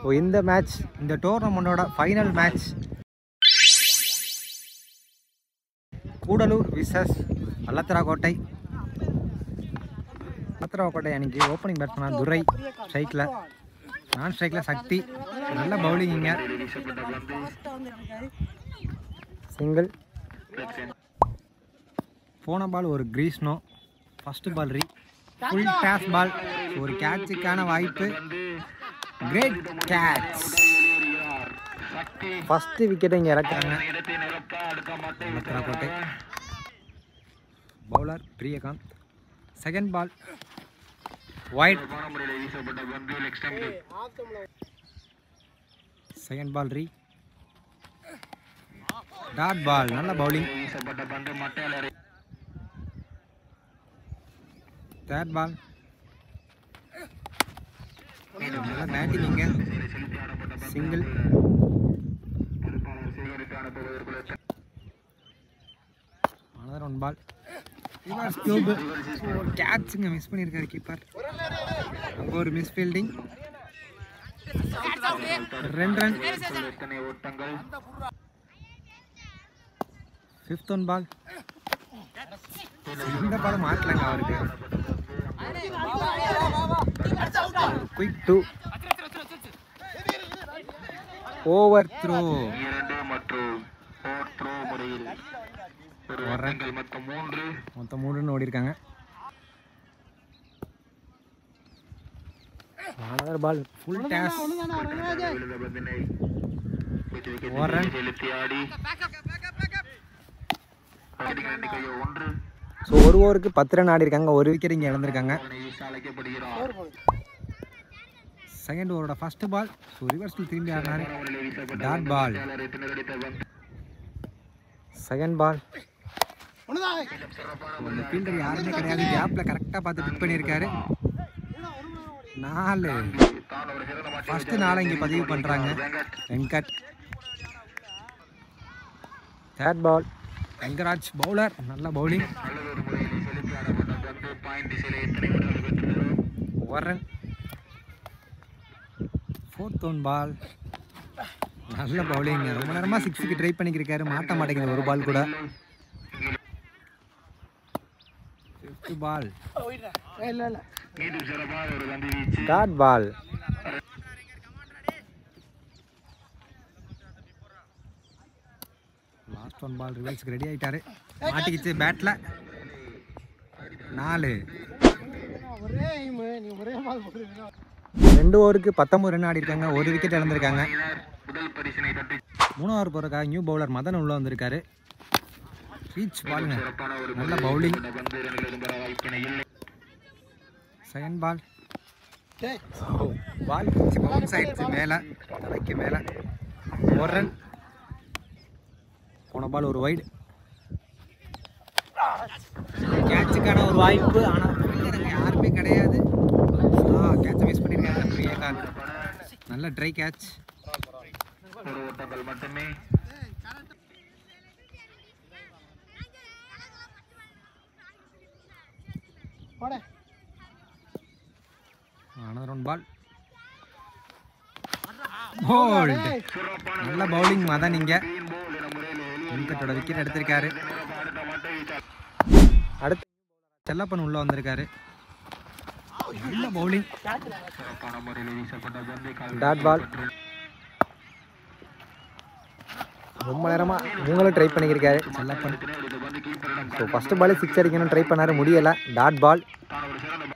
So இந்த match இந்த டோர்னமெண்ட்டோட final match Gudalur versus Allatharakottai Allatharakottai அன்னைக்கு ஓப்பனிங் பேட்ஸ்மேனாக துரை ஸ்ட்ரைக்கில் நான் ஸ்ட்ரைக்கில் சக்தி நல்ல பவுலிங் இங்கே சிங்கிள் போன பால் ஒரு கிரீஸ்னோ ஃபஸ்ட்டு பால் ரீ ஃபுல் டேஸ் பால் ஒரு கேட்சுக்கான வாய்ப்பு கிரேட் கேட்ச் ஃபஸ்ட்டு விக்கெட்டை இங்கே இறக்குறாங்க கோட்டை bowler Priyakanth second ball wide second ball ரீ டாட் பால் நல்ல பவுலிங் தேர்ட் பால் நல்ல பேட்டிங் இங்க single another one ball reverse கியூப் ஒரு கேட்சுங்க மிஸ் பண்ணியிருக்காரு கீப்பர் அங்கே ஒரு மிஸ் ஃபீல்டிங் ரெண்டு ரன் ஃபிஃப்த் ஒன் பால் இந்த பால் மாட்டலங்க அவருக்கு குயிக் டூ ஓவர் த்ரோ இரண்டு மற்றும் ஃபோர் த்ரோ முறையில் ஒரு ரன்கள் மொத்தம் மூன்று மொத்தம் மூணு ரன் ஓடி இருக்காங்க அனதர் பால் ஃபுல் டேஸ் விழுந்த பந்தினை ஒரு ரன் செலுத்தி ஆடி விக்கெட்டுகள் எண்ணிக்கையோ ஒன்று ஸோ ஒரு ஓவருக்கு பத்து ரன் ஆடி இருக்காங்க ஒரு விக்கெட் இங்கே இழந்திருக்காங்க அவனை வீச அழைக்கப்படுகிறார் செகண்ட் ஓவரோட ஃபர்ஸ்ட் பால் ஸோ ரிவர்ஸில் திரும்பி ஆடினாரு அவர்களை வீசப்பட்ட டாட் பால் வீச்சாளரை திணறடித்த பந்து செகண்ட் பால் அந்த ஃபீல்டர் யாருமே கிடையாது கேப்பில் கரெக்டாக பார்த்து பிக் பண்ணியிருக்காரு நாலு தான் ஒரு சிறந்த மாற்றி ஃபர்ஸ்ட் நாளை இங்கே பதிவு பண்ணுறாங்க Venkat third ball Vengaraj bowler நல்ல பவுலிங் நல்லது ஒரு முறையில் செலுத்தி ஆடப்பட்ட பந்து பாயிண்ட் திசையில எத்தனை விரல்கள் பெற்றது ஒரு ரன் ஃபோர்த் ஒன் பால் நல்ல பவுலிங் ரொம்ப நேரமாக சிக்ஸுக்கு ட்ரை பண்ணிக்கிருக்காரு மாட்ட மாட்டேங்குது ஒரு பால் கூட ஃபிஃப்த் பால் மீண்டும் சிறப்பான ஒரு பந்து வீச்சு dot ball last one ball ரிவர்ஸ்க்கு ரெடி ஆயிட்டாரு மாட்டிக்கிச்சு பேட்டில் நாலு ரெண்டு ஓவருக்கு பத்தொம்பது ரன் ஆடி இருக்காங்க ஒரு விக்கெட் இழந்திருக்காங்க முதல் பரிசினை தட்டி மூணாவது போகிறக்காக நியூ பவுலர் மதன் உள்ள வந்திருக்காரு ரீச் பாலுங்க சிறப்பான ஒரு நல்ல பவுலிங் இந்த பந்து ரன்களும் பெற வாய்ப்பினை இல்லை செகண்ட் பால் பால் பவுன்ஸ் ஆயிடுச்சு மேலே தலைக்கு மேலே ஒரு ரன் போன பால் ஒரு வைடு கேட்சுக்கான ஒரு வாய்ப்பு ஆனால் யாருமே கிடையாது கேட்சை மிஸ் பண்ணியிருக்காங்க பிரியகாந்த் நல்ல ட்ரை கேட்ச் ஒரு ஓட்டங்கள் மட்டுமே another one ball போல்ட் நல்ல பவுலிங் மதன் இங்க வெங்கட்டோட விக்கெட் எடுத்திருக்காரு அடுத்து செல்லப்பன் உள்ள வந்திருக்காரு நல்ல பவுலிங் சிறப்பான முறையில் வீசப்பட்ட பந்தை கால் டாட் பால் ரொம்ப நேரமா இவங்களும் ட்ரை பண்ணியிருக்காரு செல்லப்பன் இந்த பந்து கீப்பரிடம் ஸோ ஃபர்ஸ்ட் பாலே சிக்ஸ் அடிக்கணும் ட்ரை பண்ணாரு முடியல டாட் பால் தான் ஒரு சிறந்த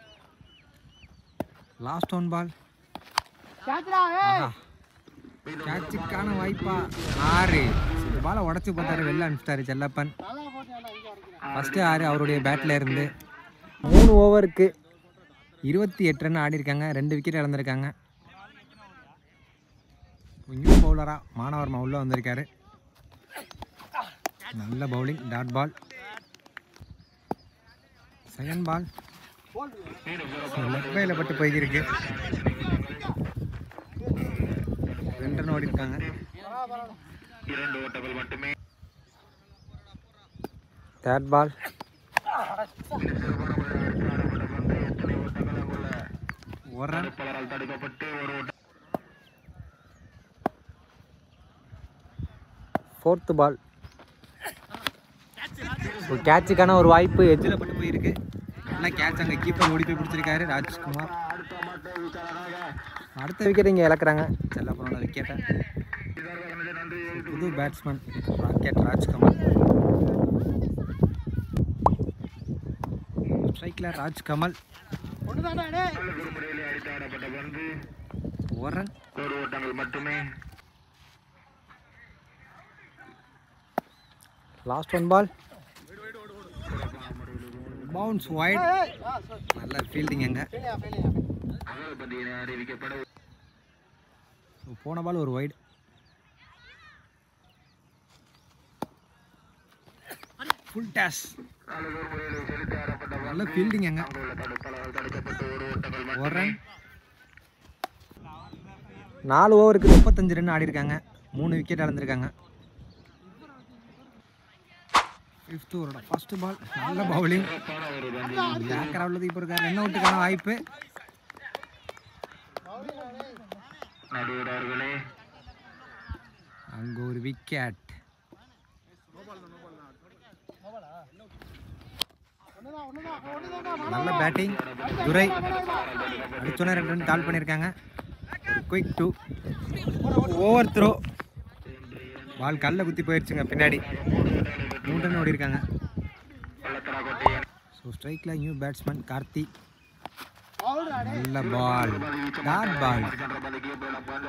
லாஸ்ட் ஒன் பால் கேட்சுக்கான வாய்ப்பா ஆறு இந்த பாலை உடச்சி பார்த்தாரு வெளில அனுப்பிச்சிட்டாரு செல்லப்பன் ஃபஸ்ட்டு ஆறு அவருடைய பேட்டில் இருந்து மூணு ஓவருக்கு இருபத்தி எட்டு ரன் ஆடி இருக்காங்க ரெண்டு விக்கெட் இழந்திருக்காங்க நியூ பவுலராக மானவர்மா உள்ளே வந்திருக்காரு நல்ல bowling dot ball second ball left பையில் பட்டு போய்க்கிருக்கு ரெண்டு ரன் ஓடி இருக்காங்க இரண்டு ஓட்டங்கள் மட்டுமே தேர்ட் பால் ஒரு ரன் பலரால் தடுக்கப்பட்டு ஒரு ஓட்டம் ஃபோர்த்து பால் ஒரு கேட்சுக்கான ஒரு வாய்ப்பு எஜ்ஜில் பட்டு போயிருக்கு நல்லா கேட்ச் அங்கே கீப்பர் ஓடி போய் பிடிச்சிருக்காரு ராஜ்குமார் அடுத்த விக்கெட் இங்கே இழக்கிறாங்க செல்லப்பனோட விக்கெட்டை புது பேட்ஸ்மேன் ராக்கெட் ராஜ்கமல் ஸ்ட்ரைக்கில் ராஜ்கமல் முறையில் அடித்து ஆடப்பட்ட பந்து ஒரு ரன் ஒரு ஓட்டங்கள் மட்டுமே last one ball bounce wide நல்ல ஃபீல்டிங் அங்கே அகல் பந்தியினை அறிவிக்கப்பட போன பால் ஒரு வைடு ஃபுல் டேஷ் நல்லதொரு முறையில் செலுத்தி ஆடப்பட்ட நல்ல ஃபீல்டிங் அங்கே உள்ள தடுப்பாளர்கள் தடுக்கப்பட்டு ஒரு ஓட்டங்கள் ஒரு ரன் நாலு ஓவருக்கு முப்பத்தஞ்சு ரன் ஆடி இருக்காங்க மூணு விக்கெட் இழந்திருக்காங்க ஃபிஃப்த் ஓவரோட ஃபர்ஸ்ட் பால் நல்ல பவுலிங் சிறப்பான ஒரு பந்து ஜாக்கரா உள்ளது இப்போ இருக்காரு ரன் அவுட்டுக்கான வாய்ப்பு நடுவர் அவர்களே அங்கே ஒரு விக்கெட் நல்ல பேட்டிங் துரை அடிச்சோன்னே ரெண்டு ரன் கால் பண்ணியிருக்காங்க quick two over throw ball கல்ல குத்தி போயிடுச்சுங்க பின்னாடி மூணு ரன் ஓடி இருக்காங்க பள்ளத்தராக்கோட்டை ஸோ ஸ்ட்ரைக்கில் நியூ பேட்ஸ்மேன் கார்த்தி நல்ல பால் டாட் பால் சென்ற பந்துக்கு போல பந்து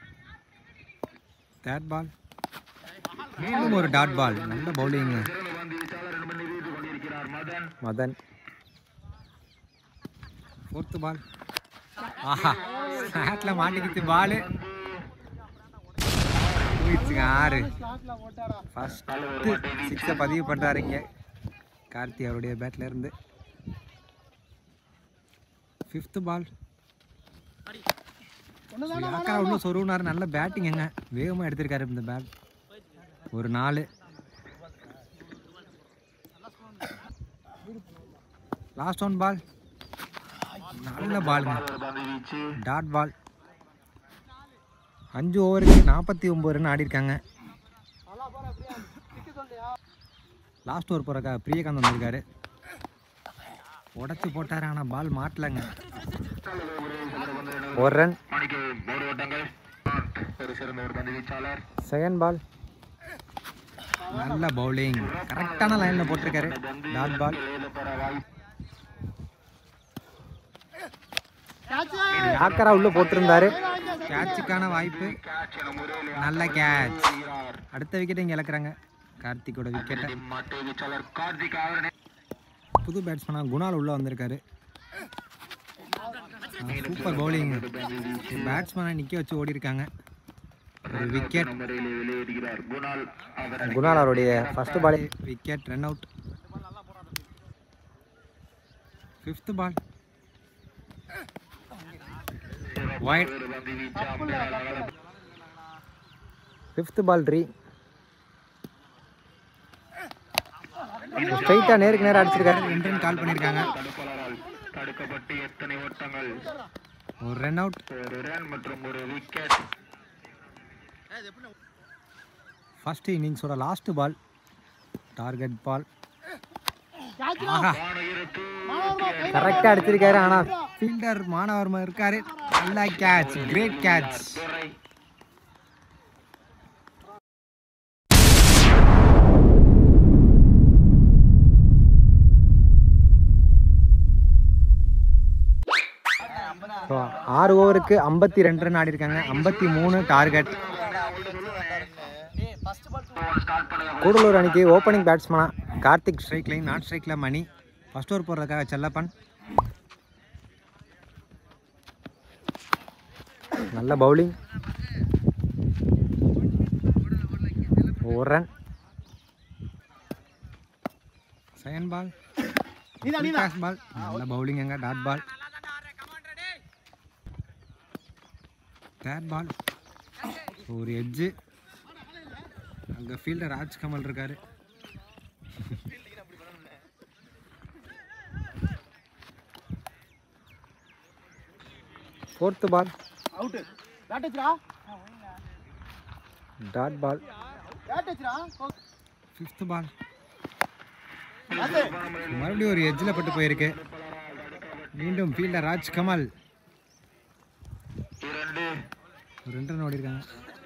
தேர்ட் பால் மீண்டும் ஒரு டாட் பால் நல்ல பவுலிங் சிறந்த பந்து வீச்சாளர் ரெண்டு மணி வீழ்த்து கொண்டிருக்கிறார் மதன் மதன் ஃபோர்த்து பால் ஆஹா ஸ்லாட்டில் மாட்டிக்கிச்சு பால் போயிடுச்சுங்க ஆறு ஃபஸ்ட்டு சிக்ஸை பதிவு பண்ணுறாரு இங்கே கார்த்தி அவருடைய பேட்டில் இருந்து ஃபிஃப்த்து பால் அக்கா உள்ள சொருவினார் நல்ல பேட்டிங் எங்க வேகமாக எடுத்திருக்காரு இந்த பேட் ஒரு நாலு லாஸ்ட் ஒன் பால் நல்ல பாலுங்க ஒரு பந்து வீச்சு டாட் பால் அஞ்சு ஓவருக்கு நாற்பத்தி ஒம்பது ரன் ஆடி இருக்காங்க லாஸ்ட் ஓவர் போகிறக்கா பிரியகாந்த் வந்திருக்காரு உடச்சி போட்டாரு ஆனால் பால் மாட்டலங்க ஒரு ரன் மணிக்கு ஒரு ஓட்டங்கள் ஒரு சிறந்த ஒரு பந்து வீச்சாளர் செகண்ட் பால் நல்ல பவுலிங் கரெக்டான லைனில் போட்டிருக்காரு டாட் பால் வெளியில பெற வாய்ப்பு ஆக்கரா உள்ள போட்டிருந்தாரு கேட்சுக்கான வாய்ப்பு நல்ல கேட்ச் அடுத்த விக்கெட் இங்கே இழக்கிறாங்க கார்த்திக்கோட விக்கெட்டை மட்டை வீச்சாளர் கார்த்திக் அவர்களே புது பேட்ஸ்மேனாக குணால் உள்ளே வந்திருக்காரு சூப்பர் பவுலிங் பேட்ஸ்மேனை நிற்க வச்சு ஓடி இருக்காங்க ஒரு விக்கெட் முறையில் வெளியேறுகிறார் குணால் அவர் குணால் அவருடைய first ball wicket run out fifth ball wide ஒரு பந்து வீச்சு அம்பையரால் அகல ஃபிஃப்த் பால் ரீ ஸ்ட்ரைட்டாக நேருக்கு நேரம் அடிச்சிருக்காரு ரெண்டு ரன் கால் பண்ணியிருக்காங்க தடுப்பாளரால் தடுக்கப்பட்டு எத்தனை ஓட்டங்கள் ஒரு ரன் அவுட் ஒரு ரன் மற்றும் ஒரு விக்கெட் ஃபர்ஸ்ட் இன்னிங்ஸோட லாஸ்ட் பால் டார்கெட் பால் ஆஹா கரெக்டாக அடிச்சிருக்காரு ஆனால் ஃபீல்டர் மானவர்மா இருக்காரு நல்ல கேட்ச் கிரேட் கேட்ச் துறை ஸோ ஆறு ஓவருக்கு ஐம்பத்தி ரெண்டு ரன் ஆடி இருக்காங்க ஐம்பத்தி மூணு டார்கெட் ஸ்டார்ட் பண்ண கூடலூர் அணிக்கு ஓப்பனிங் பேட்ஸ்மேனா கார்த்திக் ஸ்ட்ரைக் லைன் நாட் ஸ்ட்ரைக்கில் மணி ஃபர்ஸ்ட் ஓவர் போடுறதுக்காக செல்லப்பன் நல்ல பவுலிங் ஒரு ரன் செகண்ட் பால் பால் நல்ல பவுலிங் எங்க டாட் பால் தேர்ட் பால் ஒரு எட்ஜு அங்கே ஃபீல்டர் ராஜ்கமல் இருக்காரு fourth ball dot ball fifth ball மறுபடியும் ஒரு எட்ஜில் பட்டு போயிருக்கு மீண்டும் ஃபீல்டர் ராஜ் கமல் இரண்டு ஒரு ரெண்டு ரன் ஓடி இருக்காங்க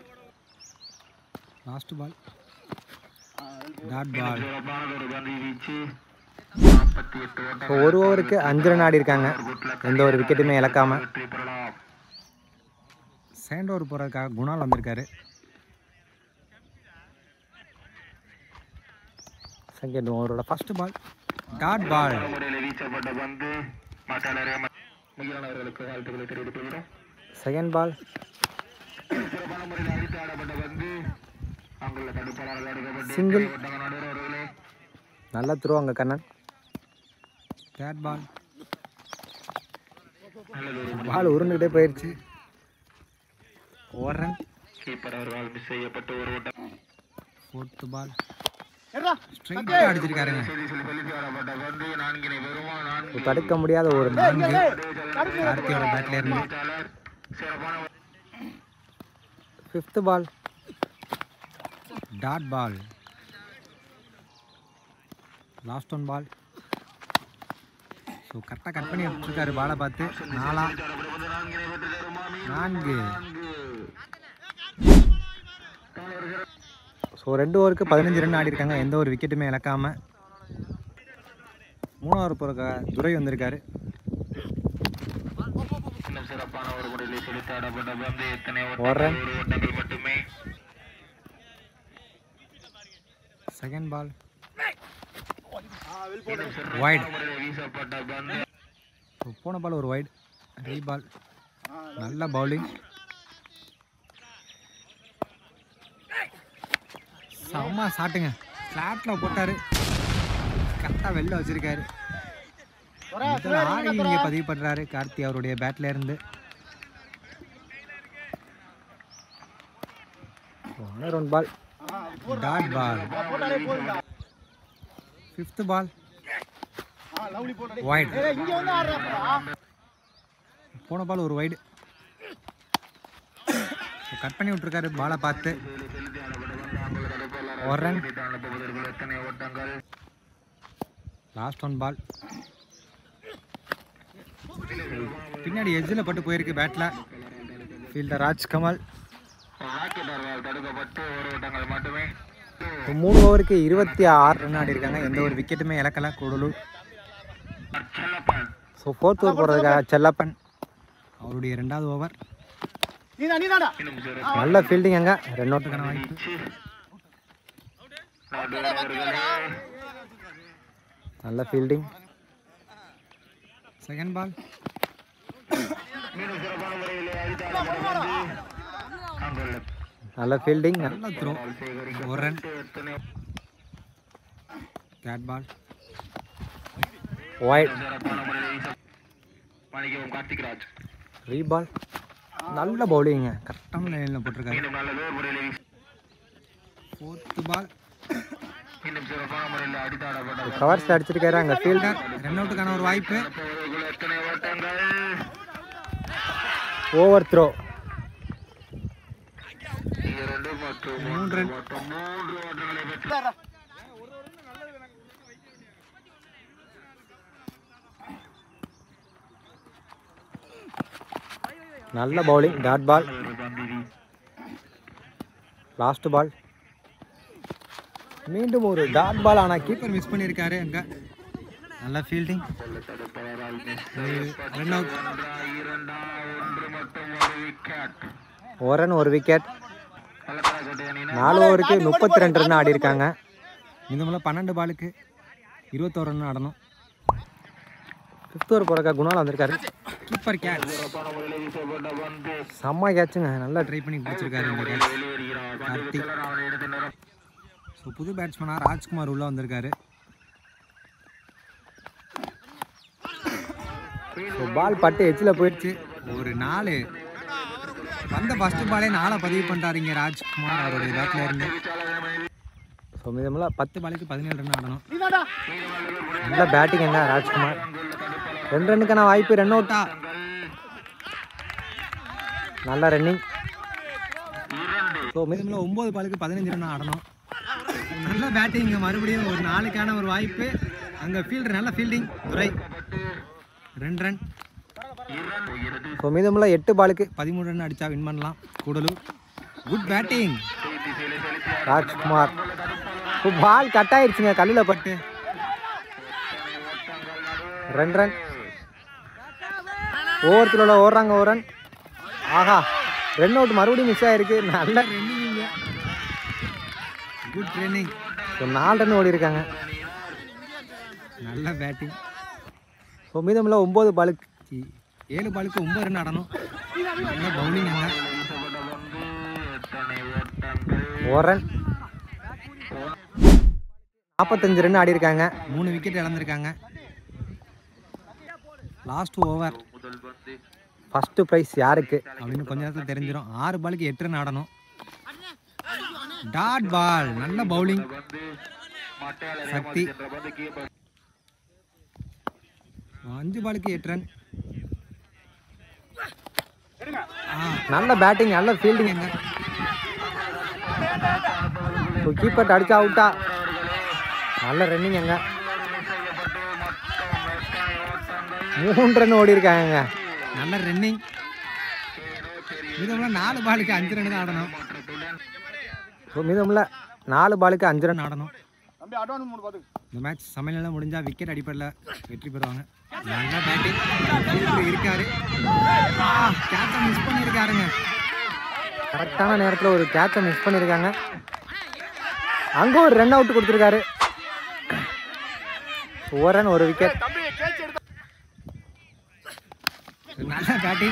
லாஸ்ட் பால் டாட் பால் சிறப்பான ஒரு பந்து வீச்சு நாற்பத்தி எட்டு ஓட்டம் இப்போ ஒரு ஓவருக்கு அஞ்சு ரன் ஆடி இருக்காங்க எந்த ஒரு விக்கெட்டுமே இழக்காம வெற்றி பெறலாம் செகண்ட் ஓவர் போகிறதுக்காக குணால் வந்திருக்காரு செகண்ட் ஓவரோட ஃபர்ஸ்ட் பால் டாட் பால் முறையில் வீசப்பட்ட பந்து மற்ற நிறைய முயலாளர்களுக்கு வாழ்த்துக்களை தெரிவித்துக் கொள்கிறோம் செகண்ட் பால் சிறப்பான முறையில் அடித்து ஆடப்பட்ட பந்து அங்குள்ள தடுப்பாளர்கள் எடுக்கப்பட்டு சிங்கிள் ஓட்டங்கள் நடுவர் அவர்களே நல்ல த்ரோ அங்கே கண்ணன் தேர்ட் பால் நல்லது ஒரு பால் உருண்டுகிட்டே போயிடுச்சு ஒரு ரன் கீப்பர் அவர்களால் மிஸ் செய்யப்பட்ட ஒரு ஓட்டம் ஃபோர்த்து பால் ஸ்ட்ரைட்டாக அடிச்சிருக்காருங்க செய்தி சொல்லி செலுத்தி ஆடப்பட்ட பந்து நான்கினை பெறுமா நான்கு தடுக்க முடியாத ஒரு நான்கு கார்த்தியோட பேட்ல இருந்து வீச்சாளர் சிறப்பான fifth ball dot ball last one ball so கரெக்டாக கட் பண்ணி வச்சுருக்காரு பாலை பார்த்து நாலா நான்கு ஸோ ரெண்டு ஓவருக்கு பதினஞ்சு ரன் ஆடி இருக்காங்க எந்த ஒரு விக்கெட்டுமே இழக்காம மூணாவது போகிற துரை வந்திருக்காரு இன்னும் சிறப்பான ஒரு முறையில் செலுத்தி ஆடப்பட்ட பந்து எத்தனை ஒரு ரன் ஒரு ஓட்டங்கள் மட்டுமே செகண்ட் பால் வைட் முறையில் வீசப்பட்ட பந்து போன பால் ஒரு வைட் ரீ பால் நல்ல பவுலிங் செம்ம சாட்டுங்க ஃப்ளாட்டில் போட்டார் கரெக்டாக வெளில வச்சிருக்காரு முதல்ல ஆடி இங்கே பதிவு பண்ணுறாரு கார்த்தி அவருடைய பேட்ல இருந்து one ball dot ball fifth ball wide போன பால் ஒரு வைடு கட் பண்ணி விட்டுருக்காரு பாலை பார்த்து ஒரு ரன் அனுப்புவதற்கு எத்தனை ஓட்டங்கள் லாஸ்ட் ஒன் பால் பின்னாடி எட்ஜில் பட்டு போயிருக்கு பேட்டில் ஃபீல்டர் ராஜ் கமல் ராக்கெட் அவர்களால் தடுக்கப்பட்டு ஒரு ஓட்டங்கள் மட்டுமே இப்போ மூணு ஓவருக்கு இருபத்தி ஆறு ரன் ஆடி இருக்காங்க எந்த ஒரு விக்கெட்டுமே இழக்கல Gudalur Chellappan so fourth over போடுறதுக்காக செல்லப்பன் அவருடைய ரெண்டாவது ஓவர் இன்னும் சிறு நல்ல ஃபீல்டிங் அங்கே ரெண்டு ஓட்டுக்கான வாய்ப்பு வீச்சு நடுவர் அவர்களே நல்ல ஃபீல்டிங் செகண்ட் பால் மீண்டும் சிறப்பான முறையில் அடித்து ஆடப்பட்ட பந்து அங்குள்ள நல்ல ஃபீல்டிங் நல்ல த்ரோ பால் சேகரிக்க ஒரு ரன் எத்தனை கேட் பால் ஒயிட் சிறப்பான முறையில் வீச மணிக்கவும் கார்த்திக்ராஜ் ரீ பால் நல்ல பவுலிங்க கரெக்டான லைனில் போட்டிருக்காரு மீண்டும் நல்லதோர் முறையில் வீச ஃபோர்த்து பால் மீண்டும் சிறப்பான முறையில் அடித்து ஆடப்பட்ட கவர்ஸ் அடிச்சிருக்காரு அங்கே ஃபீல்டர் ரன் அவுட்டுக்கான ஒரு வாய்ப்பு போவதற்குள் எத்தனை ஓட்டங்கள் ஓவர் த்ரோ இரண்டு மற்றும் மூன்று ரன் மொத்தம் மூன்று ஓட்டங்களை பெற்று நல்ல பவுலிங் டாட் பால் ஒரு பந்திரி லாஸ்ட் பால் மீண்டும் ஒரு டாட் பால் ஆனால் கீப்பர் மிஸ் பண்ணியிருக்காரு அங்கே நல்ல ஃபீல்டிங் தடுப்பவரால் மிஸ் ரன் அவுட் ஒன்றா இரண்டா ஒன்று மட்டும் ஒரு விக்கெட் ஒரு ரன் ஒரு விக்கெட் கள்ளக்கடை அணியினர் நாலு ஓவருக்கு முப்பத்தி ரெண்டு ரன் ஆடி இருக்காங்க இந்த மூலம் பன்னெண்டு பாலுக்கு இருபத்தோரு ரன் ஆடணும் ஃபிஃப்த் ஓவர் போகிறக்கா குணால் வந்திருக்காரு கீப்பர் கேட்ச் சிறப்பான முறையில் வீசப்பட்ட பந்து செம்ம கேட்சுங்க நல்லா ட்ரை பண்ணி பிடிச்சிருக்காரு இந்த கேட்ச் வெளியேறுகிறார் பந்து கார்த்திக். வீச்சாளர் அவனை எடுத்து நிறம் ஸோ புது பேட்ஸ்மேனாக ராஜ்குமார் உள்ளே வந்திருக்காரு ஸோ பால் பட்டு எச்சில் போயிடுச்சு ஒரு நாலு வந்த ஃபஸ்ட்டு பாலே நாளை பதிவு பண்ணுறாரு இங்கே ராஜ்குமார் அவருடைய பேட்டில் இருந்து ஸோ மீதமெல்லாம் பத்து பாலுக்கு பதினேழு ரன் ஆடணும் நல்ல பேட்டிங் என்ன ராஜ்குமார் ரெண்டு ரன்னுக்கான வாய்ப்பு ரன் அவுட்டா நல்ல ரன்னிங் இரண்டு ஸோ மீதமில் ஒம்பது பாலுக்கு பதினஞ்சு ரன் ஆடணும் நல்ல பேட்டிங் மறுபடியும் ஒரு நாளுக்கான ஒரு வாய்ப்பு அங்கே ஃபீல்டர் நல்ல ஃபீல்டிங் துரை ரெண்டு ரன் ஸோ மீதமுள்ள எட்டு பாலுக்கு பதிமூணு ரன் அடித்தா வின் பண்ணலாம் Gudalur good batting Rajkumar ball cut ஆயிடுச்சுங்க கல்லில் பட்டு ரெண்டு ரன் ஒவ்வொருத்தரோட ஓடுறாங்க ஒரு ரன் ஆஹா ரன் அவுட் மறுபடியும் மிஸ் ஆயிருக்கு நல்ல ரன்னிங் குட் ரன்னிங் ஸோ நாலு ரன் ஓடி இருக்காங்க நல்ல பேட்டிங் ஸோ மீதமுள்ள ஒம்பது பாலுக்கு சி, ஏழு பாலுக்கு ஒம்பது ரன் ஆடணும் நல்ல பவுலிங் அங்கே ஒரு ரன் நாற்பத்தஞ்சு ரன் ஆடி இருக்காங்க மூணு விக்கெட் இழந்திருக்காங்க லாஸ்ட் ஓவர் ஃபஸ்ட்டு ப்ரைஸ் யாருக்கு அப்படின்னு கொஞ்ச நேரத்தில் தெரிஞ்சிடும் ஆறு பாலுக்கு எட்டு ரன் ஆடணும் டாட் பால் நல்ல பவுலிங் சக்தி அஞ்சு பாலுக்கு எட்டு ரன் நல்ல பேட்டிங் நல்ல ஃபீல்டிங் எங்க கீப்பர் அடிச்சா அவுட்டா நல்ல ரன்னிங் எங்க மூணு ரன் ஓடி இருக்காங்க நல்ல ரன்னிங் மீதமுள்ள நாலு பாலுக்கு அஞ்சு ரன் தான் ஆடணும் ஸோ மீதமுள்ள நாலு பாலுக்கு அஞ்சு ரன் ஆடணும் இந்த மேட்ச் சமையலாம் முடிஞ்சா விக்கெட் அடிப்படையில் வெற்றி பெறுவாங்க நல்ல பேட்டிங் இருக்காரு கேட்சை மிஸ் பண்ணியிருக்காருங்க கரெக்டான நேரத்தில் ஒரு கேட்சை மிஸ் பண்ணியிருக்காங்க அங்கே ஒரு ரன் அவுட் கொடுத்துருக்காரு ஒரு ரன் ஒரு விக்கெட் நல்ல பேட்டிங்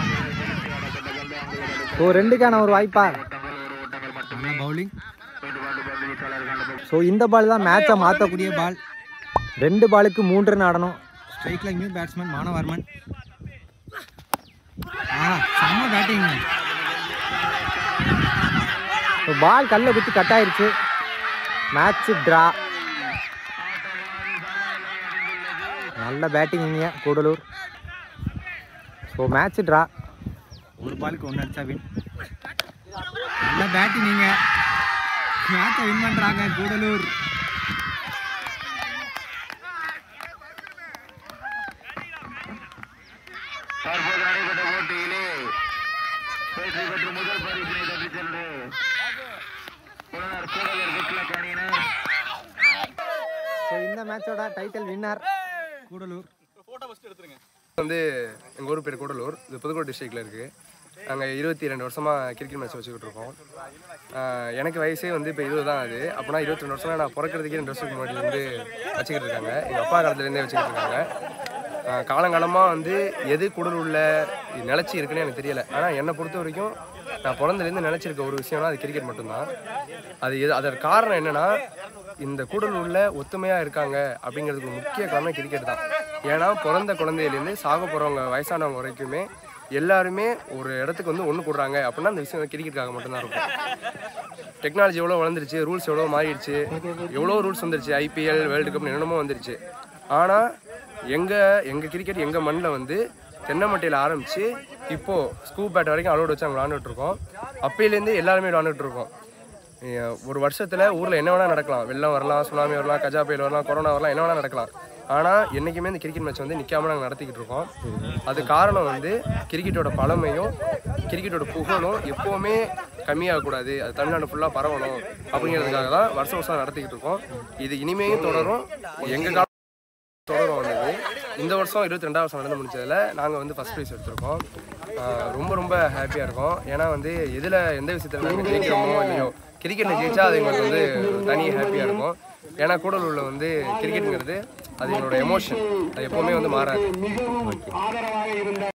ஸோ ரெண்டுக்கான ஒரு வாய்ப்பா நல்ல பவுலிங் ஸோ இந்த பால் தான் மேட்சை மாற்றக்கூடிய பால் ரெண்டு பாலுக்கு மூன்று ரன் ஆடணும் ஸ்ட்ரைக்கில் நியூ பேட்ஸ்மேன் மானவர்மன் ஆ செம்ம பேட்டிங் பால் கல்ல குத்தி கட் ஆயிருச்சு மேட்ச் ட்ரா நல்ல பேட்டிங் இங்க கூடலூர் ஸோ மேட்ச் ட்ரா ஒரு பாலுக்கு ஒன்று அடிச்சா வின் நல்ல பேட்டிங் நீங்க மேட்சை வின் பண்றாங்க கூடலூர் தற்போது நடைபெற்ற போட்டியிலே வெற்றி பெற்று முதல் பரிசினை தட்டிச் சென்று புலனர் கூடலூர் குட்லக் அணியினர் ஸோ இந்த மேட்சோட டைட்டில் வின்னர் கூடலூர் வந்து எங்கள் ஊர் பேர் கூடலூர் இது புதுக்கோட்டை டிஸ்ட்ரிக்டில் இருக்குது நாங்கள் இருபத்தி ரெண்டு வருஷமாக கிரிக்கெட் மேட்ச் வச்சுக்கிட்டு இருக்கோம் ஆஹ் எனக்கு வயசே வந்து இப்போ இருபது தான் அது அப்போனா இருபத்தி ரெண்டு வருஷம் நான் பிறக்கிறதுக்கே ரெண்டு வருஷத்துக்கு முன்னாடி வந்து வச்சுக்கிட்டு இருக்காங்க எங்கள் அப்பா காலத்துலேருந்தே வச்சுக்கிட்டு இருக்காங்க ஆஹ் காலங்காலமாக வந்து எது கூடலூரில் நிலச்சி இருக்குன்னு எனக்கு தெரியல ஆனால் என்னை பொறுத்த வரைக்கும் நான் பிறந்தலேருந்து நினச்சிருக்க ஒரு விஷயம்னா அது கிரிக்கெட் மட்டும்தான் அது எது அதற்கு காரணம் என்னென்னா இந்த கூடலூரில் ஒத்துமையாக இருக்காங்க அப்படிங்கிறதுக்கு ஒரு முக்கிய காரணம் கிரிக்கெட் தான் ஏன்னா பிறந்த குழந்தையிலேருந்து சாக போகிறவங்க வயசானவங்க வரைக்குமே எல்லாருமே ஒரு இடத்துக்கு வந்து ஒன்று கூடுறாங்க அப்படின்னா அந்த விஷயம் கிரிக்கெட்டுக்காக மட்டும்தான் இருக்கும் டெக்னாலஜி எவ்வளோ வளர்ந்துருச்சு ரூல்ஸ் எவ்வளோ மாறிடுச்சு எவ்வளோ ரூல்ஸ் வந்துருச்சு ஐபிஎல் வேர்ல்டு கப் என்னென்னமோ வந்துருச்சு ஆனால் எங்கள் எங்கள் கிரிக்கெட் எங்கள் மண்ணில் வந்து தென்னமட்டையில் ஆரம்பித்து இப்போது ஸ்கூப் பேட் வரைக்கும் அலோட் வச்சு அங்கே விளாண்டுட்டு இருக்கோம் அப்பையிலேருந்து எல்லாருமே விளாண்டுட்டு இருக்கோம் ஏ- ஒரு வருஷத்தில் ஊரில் என்ன வேணால் நடக்கலாம் வெள்ளம் வரலாம் சுனாமி வரலாம் கஜா புயல் வரலாம் கொரோனா வரலாம் என்ன வேணால் நடக்கலாம் ஆனால் என்றைக்குமே இந்த கிரிக்கெட் மேட்ச் வந்து நிற்காம நாங்கள் நடத்திக்கிட்டு இருக்கோம் அது காரணம் வந்து கிரிக்கெட்டோட பழமையும் கிரிக்கெட்டோட புகழும் எப்போவுமே கம்மியாகக்கூடாது அது தமிழ்நாடு ஃபுல்லாக பரவணும் அப்படிங்கிறதுக்காக தான் வருஷம் வருஷம் நடத்திக்கிட்டு இருக்கோம் இது இனிமேயும் தொடரும் எங்கள் கால தொடரும் வந்தது இந்த வருஷம் இருபத்தி ரெண்டாவது வருஷம் நடந்து முடிச்சதில் நாங்கள் வந்து ஃபஸ்ட் ப்ரைஸ் எடுத்திருக்கோம் ஆஹ் ரொம்ப ரொம்ப ஹாப்பியாக இருக்கோம் ஏன்னா வந்து எதில் எந்த விஷயத்தில் நாங்கள் ஜெயிக்கிறோமோ இல்லையோ கிரிக்கெட்டில் ஜெயிச்சா அது எங்களுக்கு வந்து ஒரு தனி ஹாப்பியாக இருக்கும் ஏன்னா கூடலூரில் வந்து கிரிக்கெட்டுங்கிறது அது எங்களோட எமோஷன் அது எப்போவுமே வந்து மாறாது